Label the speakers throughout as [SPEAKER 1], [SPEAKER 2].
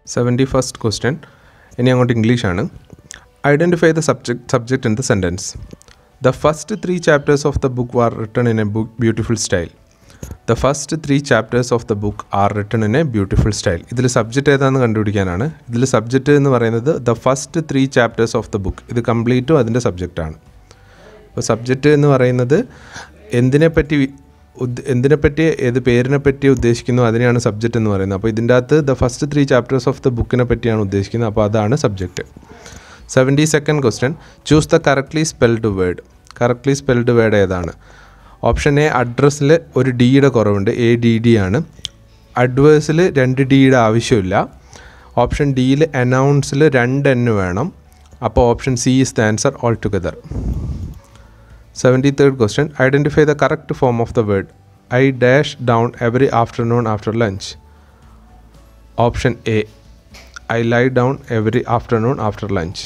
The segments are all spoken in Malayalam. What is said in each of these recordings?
[SPEAKER 1] സെവൻറ്റി ഫസ്റ്റ് ക്വസ്റ്റ്യൻ ഇനി അങ്ങോട്ട് ഇംഗ്ലീഷാണ് identify the subject subject in the sentence the first three chapters of the book are written in a book beautiful style the first three chapters of the book are written in a beautiful style ഇതിൽ സബ്ജക്റ്റ് ഏതാണെന്ന് കണ്ടുപിടിക്കാനാണ് ഇതിൽ സബ്ജക്റ്റ് എന്ന് പറയുന്നത് the first three chapters of the book ഇത് കംപ്ലീറ്റും അതിൻ്റെ സബ്ജക്റ്റാണ് അപ്പോൾ സബ്ജക്റ്റ് എന്ന് പറയുന്നത് എന്തിനെപ്പറ്റി ഉദ്ദ- എന്തിനെപ്പറ്റി ഏത് പേരിനെ പറ്റി ഉദ്ദേശിക്കുന്നു അതിനെയാണ് സബ്ജക്റ്റ് എന്ന് പറയുന്നത് അപ്പോൾ ഇതിൻ്റെ അകത്ത് the first three chapters of the ബുക്കിനെ പറ്റിയാണ് ഉദ്ദേശിക്കുന്നത് അപ്പോൾ അതാണ് subject seventy second question choose the correctly spelled word correctly spelled word ഏതാണ് ഓപ്ഷൻ എ അഡ്രസ്സിൽ ഒരു ഡിയുടെ കുറവുണ്ട് എ ഡി ഡി ആണ് അഡ്വേഴ്സിൽ രണ്ട് ഡിയുടെ ആവശ്യമില്ല ഓപ്ഷൻ ഡിയിൽ അനൗൺസിൽ രണ്ട് എൻ വേണം അപ്പോൾ option C is the answer all together seventy third question identify the correct form of the word I dash down every afternoon after lunch option A I lie down every afternoon after lunch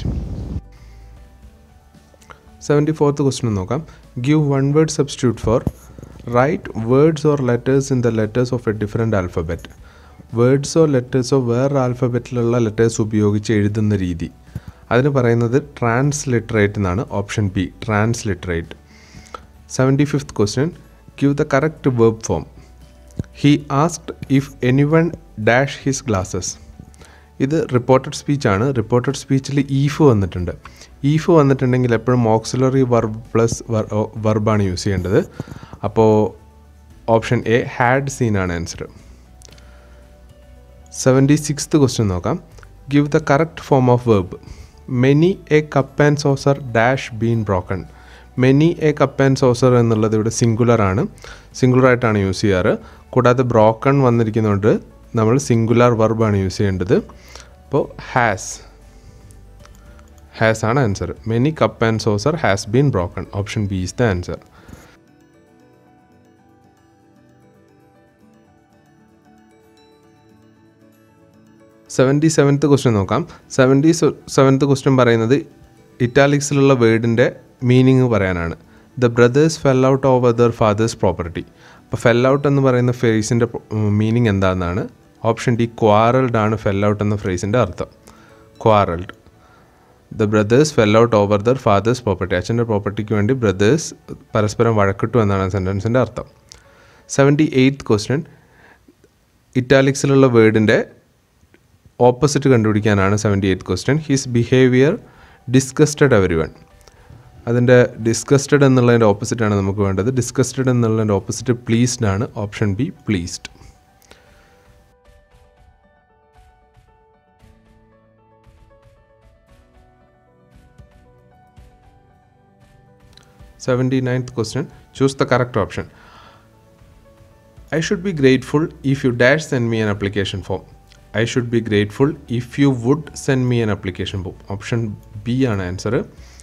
[SPEAKER 1] seventy fourth question നോക്കാം give one word substitute for right words or letters in the letters of a different alphabet വേർഡ്സോ ലെറ്റേഴ്സോ വേറെ ആൽഫബറ്റിലുള്ള ലെറ്റേഴ്സ് ഉപയോഗിച്ച് എഴുതുന്ന രീതി അതിന് പറയുന്നത് ട്രാൻസ്ലിറ്ററേറ്റ് എന്നാണ് option B transliterate seventy fifth question give the correct verb form he asked if anyone dash his glasses ഇത് റിപ്പോർട്ടഡ് സ്പീച്ചാണ് റിപ്പോർട്ടഡ് സ്പീച്ചിൽ ഈഫ് വന്നിട്ടുണ്ട് ഈഫ് വന്നിട്ടുണ്ടെങ്കിൽ എപ്പോഴും ഓക്സിലറി വർബ് പ്ലസ് വർബാണ് യൂസ് ചെയ്യേണ്ടത് അപ്പോൾ ഓപ്ഷൻ എ ഹാഡ് സീൻ ആണ് ആൻസർ സെവൻറ്റി സിക്സ്ത് ക്വസ്റ്റ്യൻ നോക്കാം give the correct form of verb many a cup and saucer dash been broken many a cup and saucer എന്നുള്ളത് ഇവിടെ സിംഗുലർ ആണ് സിംഗുലർ ആയിട്ടാണ് യൂസ് ചെയ്യാറ് കൂടാതെ ബ്രോക്കൺ വന്നിരിക്കുന്നതുകൊണ്ട് നമ്മൾ സിംഗുലർ വെർബാണ് യൂസ് ചെയ്യേണ്ടത് അപ്പോൾ ഹാസ് ഹാസ് ആണ് answer many cup and saucer has been broken option B is the answer seventy seventh question നോക്കാം സെവൻറ്റി സെവൻത്ത് ക്വസ്റ്റ്യൻ പറയുന്നത് ഇറ്റാലിക്സിലുള്ള വേർഡിൻ്റെ മീനിങ് പറയാനാണ് the brothers fell out over their father's property അപ്പോൾ ഫെൽ ഔട്ട് എന്ന് പറയുന്ന ഫ്രേസിൻ്റെ മീനിങ് എന്താണെന്നാണ് ഓപ്ഷൻ ഡി ക്വാറൽഡ് ആണ് ഫെൽ ഔട്ട് എന്ന ഫ്രേസിൻ്റെ അർത്ഥം quarrelled the brothers fell out over their father's property അച്ഛൻ്റെ പ്രോപ്പർട്ടിക്ക് വേണ്ടി ബ്രദേഴ്സ് പരസ്പരം വഴക്കിട്ടു എന്നാണ് സെൻറ്റൻസിൻ്റെ അർത്ഥം സെവൻറ്റി എയ്ത്ത് ക്വസ്റ്റ്യൻ ഇറ്റാലിക്സിലുള്ള വേർഡിൻ്റെ ഓപ്പോസിറ്റ് കണ്ടുപിടിക്കാനാണ് seventy eighth question his behaviour disgusted everyone അതിൻ്റെ ഡിസ്കസ്റ്റഡ് എന്നുള്ളതിൻ്റെ ഓപ്പോസിറ്റാണ് നമുക്ക് വേണ്ടത് ഡിസ്കസ്റ്റഡ് എന്നുള്ളതിൻ്റെ ഓപ്പോസിറ്റ് പ്ലീസ്ഡ് ആണ് option B pleased seventy ninth question choose the correct option I should be grateful if you dash send me an application form I should be grateful if you would send me an application form option B ആണ് answer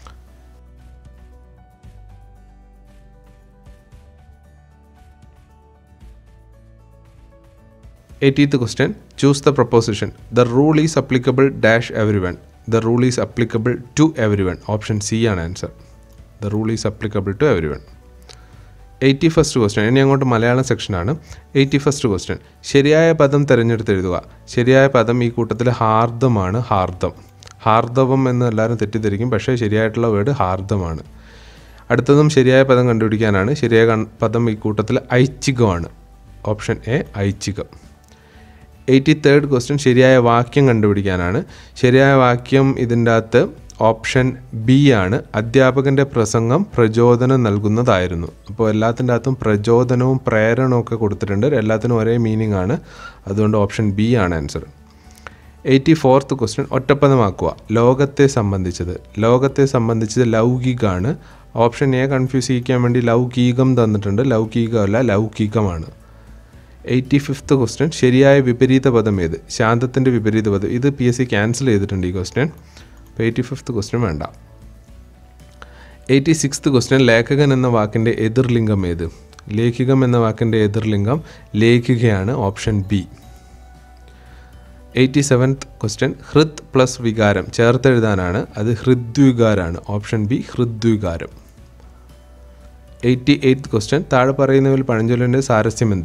[SPEAKER 1] eightieth question choose the preposition the rule is applicable dash everyone the rule is applicable to everyone option C ആണ് answer the rule is applicable to everyone eighty first question ഇനി അങ്ങോട്ട് മലയാളം സെക്ഷനാണ് എയ്റ്റി ഫസ്റ്റ് ക്വസ്റ്റ്യൻ ശരിയായ പദം തിരഞ്ഞെടുത്ത് എഴുതുക ശരിയായ പദം ഈ കൂട്ടത്തിൽ ഹാർദമാണ് ഹാർദം ഹാർദവം എന്ന് എല്ലാവരും തെറ്റിദ്ധരിക്കും പക്ഷേ ശരിയായിട്ടുള്ള വേർഡ് ഹാർദമാണ് അടുത്തതും ശരിയായ പദം കണ്ടുപിടിക്കാനാണ് ശരിയായ കൺ- പദം ഈ കൂട്ടത്തിൽ ഐച്ഛികമാണ് ഓപ്ഷൻ എ ഐച്ഛികം എയ്റ്റി തേർഡ് ക്വസ്റ്റ്യൻ ശരിയായ വാക്യം കണ്ടുപിടിക്കാനാണ് ശരിയായ വാക്യം ഇതിൻ്റെ അകത്ത് ഓപ്ഷൻ ബി ആണ് അധ്യാപകൻ്റെ പ്രസംഗം പ്രചോദനം നൽകുന്നതായിരുന്നു അപ്പോൾ എല്ലാത്തിൻ്റെ അകത്തും പ്രചോദനവും പ്രേരണവും ഒക്കെ കൊടുത്തിട്ടുണ്ട് എല്ലാത്തിനും ഒരേ മീനിങ് ആണ് അതുകൊണ്ട് ഓപ്ഷൻ ബി ആണ് ആൻസർ എയ്റ്റി ഫോർത്ത് ക്വസ്റ്റ്യൻ ഒറ്റപ്പദമാക്കുക ലോകത്തെ സംബന്ധിച്ചത് ലോകത്തെ സംബന്ധിച്ചത് ലൗകികമാണ് ഓപ്ഷൻ എ കൺഫ്യൂസ് ചെയ്യിക്കാൻ വേണ്ടി ലൗകികം തന്നിട്ടുണ്ട് ലൗകികമല്ല ലൗകികമാണ് എയ്റ്റി ഫിഫ്ത്ത് ക്വസ്റ്റ്യൻ ശരിയായ വിപരീത പദം ഏത് ശാന്തത്തിൻ്റെ വിപരീത പദം ഇത് പി എസ് സി ക്യാൻസൽ ചെയ്തിട്ടുണ്ട് ഈ ക്വസ്റ്റ്യൻ അപ്പോൾ എയ്റ്റി ഫിഫ്ത്ത് ക്വസ്റ്റ്യൻ വേണ്ട എയ്റ്റി സിക്സ്ത് ക്വസ്റ്റ്യൻ ലേഖകൻ എന്ന വാക്കിൻ്റെ എതിർലിംഗം ഏത് ലേഖികം എന്ന വാക്കിൻ്റെ എതിർലിംഗം ലേഖികയാണ് option B eighty seventh question ഹൃത് പ്ലസ് വികാരം ചേർത്തെഴുതാനാണ് അത് ഹൃദ്വികാരാണ് ഓപ്ഷൻ ബി ഹൃദ്വികാരം എയ്റ്റി എയ്ത്ത് ക്വസ്റ്റ്യൻ താഴെ പറയുന്നതിൽ പഴഞ്ചൊല്ലിൻ്റെ സാരസ്യം എന്ത്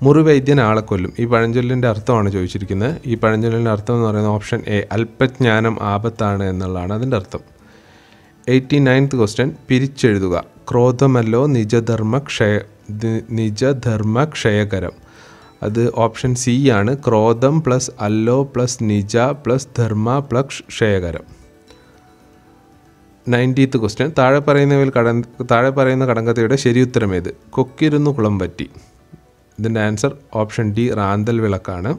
[SPEAKER 1] മുറിവൈദ്യൻ ആളെ കൊല്ലും ഈ പഴഞ്ചൊല്ലിൻ്റെ അർത്ഥമാണ് ചോദിച്ചിരിക്കുന്നത് ഈ പഴഞ്ചൊല്ലിൻ്റെ അർത്ഥം എന്ന് പറയുന്നത് ഓപ്ഷൻ എ അല്പജ്ഞാനം ആപത്താണ് എന്നുള്ളതാണ് അതിൻ്റെ അർത്ഥം എയ്റ്റി നയൻത്ത് ക്വസ്റ്റ്യൻ പിരിച്ചെഴുതുക ക്രോധമല്ലോ നിജധർമ്മ ക്ഷയ നി- നിജധർമ്മ ക്ഷയകരം അത് ഓപ്ഷൻ സി ആണ് ക്രോധം പ്ലസ് അല്ലോ പ്ലസ് നിജ പ്ലസ് ധർമ്മ പ്ലസ് ക്ഷയകരം നയൻറ്റീത്ത് ക്വസ്റ്റ്യൻ താഴെ പറയുന്നവയിൽ കടൻ താഴെ പറയുന്ന കടങ്കഥയുടെ ശരിയുത്തരം ഏത് കൊക്കിരുന്നു കുളം പറ്റി ഇതിൻ്റെ ആൻസർ ഓപ്ഷൻ ഡി റാന്തൽ വിളക്കാണ്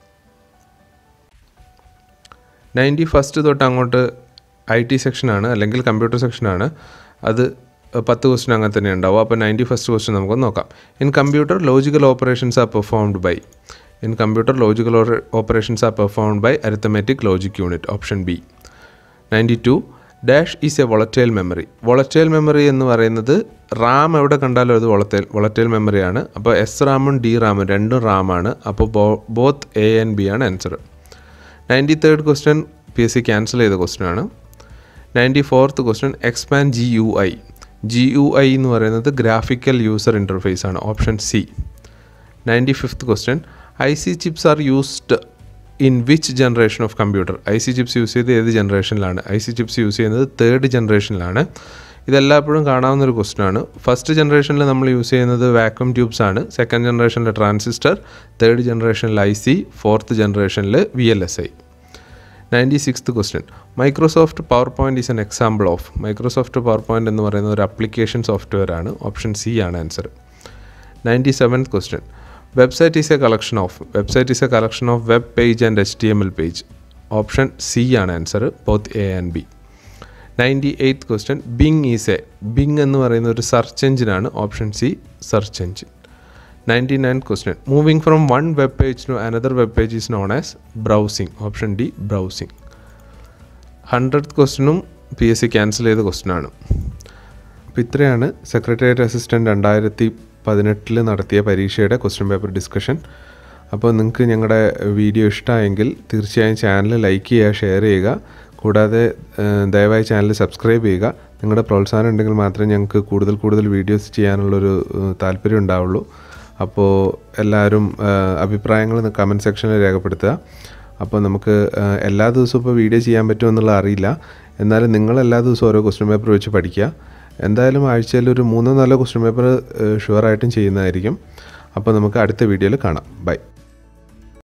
[SPEAKER 1] നയൻറ്റി ഫസ്റ്റ് തൊട്ട് അങ്ങോട്ട് ഐ ടി സെക്ഷനാണ് അല്ലെങ്കിൽ കമ്പ്യൂട്ടർ സെക്ഷനാണ് അത് പത്ത് ക്വസ്റ്റ്യൻ അങ്ങനെ തന്നെ ഉണ്ടാവും അപ്പോൾ നയൻറ്റി ഫസ്റ്റ് ക്വസ്റ്റ്യൻ നമുക്കൊന്ന് നോക്കാം in computer logical operations are performed by in computer logical operations are performed by arithmetic logic unit option B ninety two dash is a volatile memory volatile memory എന്ന് പറയുന്നത് റാം എവിടെ കണ്ടാലും അത് വൊളറ്റൈൽ വൊളറ്റൈൽ മെമ്മറിയാണ് അപ്പോൾ എസ് റാമും ഡി റാമും രണ്ടും റാമാണ് അപ്പോൾ ബോത്ത് എ ആൻഡ് ബി ആണ് answer ninety third question P S C cancel ചെയ്ത ക്വസ്റ്റ്യൻ ആണ് ninety fourth question expand G U I G U I എന്ന് പറയുന്നത് ഗ്രാഫിക്കൽ യൂസർ ഇൻ്റർഫേസ് ആണ് option C ninety fifth question I C chips are used in which generation of computer I C chips use ചെയ്ത് ഏത് ജനറേഷനിലാണ് ഐ സി ചിപ്സ് യൂസ് ചെയ്യുന്നത് തേർഡ് ജനറേഷനിലാണ് ഇതെല്ലായ്പ്പോഴും കാണാവുന്ന ഒരു ക്വസ്റ്റ്യൻ ആണ് ഫസ്റ്റ് ജനറേഷനിൽ നമ്മൾ യൂസ് ചെയ്യുന്നത് വാക്വം ട്യൂബ്സ് ആണ് സെക്കൻഡ് ജനറേഷനിൽ ട്രാൻസിസ്റ്റർ തേർഡ് ജനറേഷനിൽ ഐ സി ഫോർത്ത് ജനറേഷനിൽ V L S I ninety sixth question Microsoft PowerPoint is an example of Microsoft PowerPoint എന്ന് പറയുന്ന ഒരു അപ്ലിക്കേഷൻ സോഫ്റ്റ്വെയർ ആണ് ഓപ്ഷൻ സി ആണ് answer ninety seventh question website is a collection of website is a collection of web page and H T M L page option C ആണ് answer both A and B ninety eighth question Bing is a Bing എന്ന് പറയുന്ന ഒരു സെർച്ച് എഞ്ചിനാണ് option C search engine ninety nine question moving from one web page to another web page is known as browsing option D browsing hundred ക്വസ്റ്റ്യനും പി എസ് സി ക്യാൻസൽ ചെയ്ത ക്വസ്റ്റ്യനാണ് അപ്പോൾ ഇത്രയാണ് സെക്രട്ടേറിയറ്റ് അസിസ്റ്റൻറ്റ് രണ്ടായിരത്തി പതിനെട്ടിൽ നടത്തിയ പരീക്ഷയുടെ ക്വസ്റ്റ്യൻ പേപ്പർ ഡിസ്കഷൻ അപ്പോൾ നിങ്ങൾക്ക് ഞങ്ങളുടെ വീഡിയോ ഇഷ്ടമായെങ്കിൽ തീർച്ചയായും ചാനൽ ലൈക്ക് ചെയ്യുക ഷെയർ ചെയ്യുക കൂടാതെ ഏഹ്, ദയവായി ചാനൽ സബ്സ്ക്രൈബ് ചെയ്യുക നിങ്ങളുടെ പ്രോത്സാഹനം ഉണ്ടെങ്കിൽ മാത്രമേ ഞങ്ങൾക്ക് കൂടുതൽ കൂടുതൽ വീഡിയോസ് ചെയ്യാനുള്ളൊരു ഏഹ്, താല്പര്യം ഉണ്ടാവുള്ളൂ അപ്പോൾ എല്ലാവരും ഏഹ്, അഭിപ്രായങ്ങൾ കമൻറ്റ് സെക്ഷനിൽ രേഖപ്പെടുത്തുക അപ്പോൾ നമുക്ക് ഏഹ്, എല്ലാ ദിവസവും ഇപ്പോൾ വീഡിയോ ചെയ്യാൻ പറ്റുമെന്നുള്ള അറിയില്ല എന്നാലും നിങ്ങൾ എല്ലാ ദിവസവും ഓരോ ക്വസ്റ്റ്യൻ പേപ്പർ വെച്ച് പഠിക്കുക എന്തായാലും ആഴ്ചയിൽ ഒരു മൂന്നോ നാലോ ക്വസ്റ്റ്യൻ പേപ്പർ ഷുവറായിട്ടും ചെയ്യുന്നതായിരിക്കും അപ്പോൾ നമുക്ക് അടുത്ത വീഡിയോയിൽ കാണാം ബൈ